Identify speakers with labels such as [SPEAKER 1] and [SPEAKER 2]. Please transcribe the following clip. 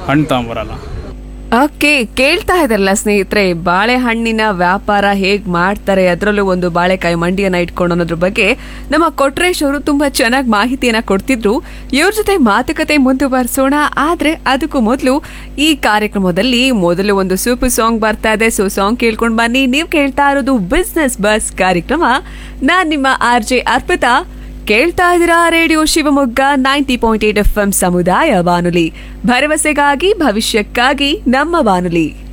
[SPEAKER 1] ಹಣ್ಣು ತಗೊಂಬರಲ್ಲ
[SPEAKER 2] ಓಕೆ ಕೇಳ್ತಾ ಇದ್ರಲ್ಲ ಸ್ನೇಹಿತರೆ ಬಾಳೆಹಣ್ಣಿನ ವ್ಯಾಪಾರ ಹೇಗ್ ಮಾಡ್ತಾರೆ ಅದರಲ್ಲೂ ಒಂದು ಬಾಳೆಕಾಯಿ ಮಂಡಿಯನ್ನ ಇಟ್ಕೊಂಡು ಅನ್ನೋದ್ರ ಬಗ್ಗೆ ನಮ್ಮ ಕೊಟ್ರೇಶ್ ಅವರು ತುಂಬಾ ಚೆನ್ನಾಗಿ ಮಾಹಿತಿಯನ್ನ ಕೊಡ್ತಿದ್ರು ಇವ್ರ ಜೊತೆ ಮಾತುಕತೆ ಮುಂದುವರಿಸೋಣ ಆದ್ರೆ ಅದಕ್ಕೂ ಮೊದಲು ಈ ಕಾರ್ಯಕ್ರಮದಲ್ಲಿ ಮೊದಲು ಒಂದು ಸೂಪರ್ ಸಾಂಗ್ ಬರ್ತಾ ಇದೆ ಸೊ ಸಾಂಗ್ ಕೇಳ್ಕೊಂಡ್ ಬನ್ನಿ ನೀವು ಕೇಳ್ತಾ ಇರೋದು ಬಿಸ್ನೆಸ್ ಬಸ್ ಕಾರ್ಯಕ್ರಮ ನಾನ್ ನಿಮ್ಮ ಆರ್ ಜೆ ಅರ್ಪಿತಾ ಕೇಳ್ತಾ ಇದ್ದೀರಾ radio Shivamogga ninety point eight F M ಸಮುದಾಯ ಬಾನುಲಿ ಭರವಸೆಗಾಗಿ ಭವಿಷ್ಯಕ್ಕಾಗಿ ನಮ್ಮ ಬಾನುಲಿ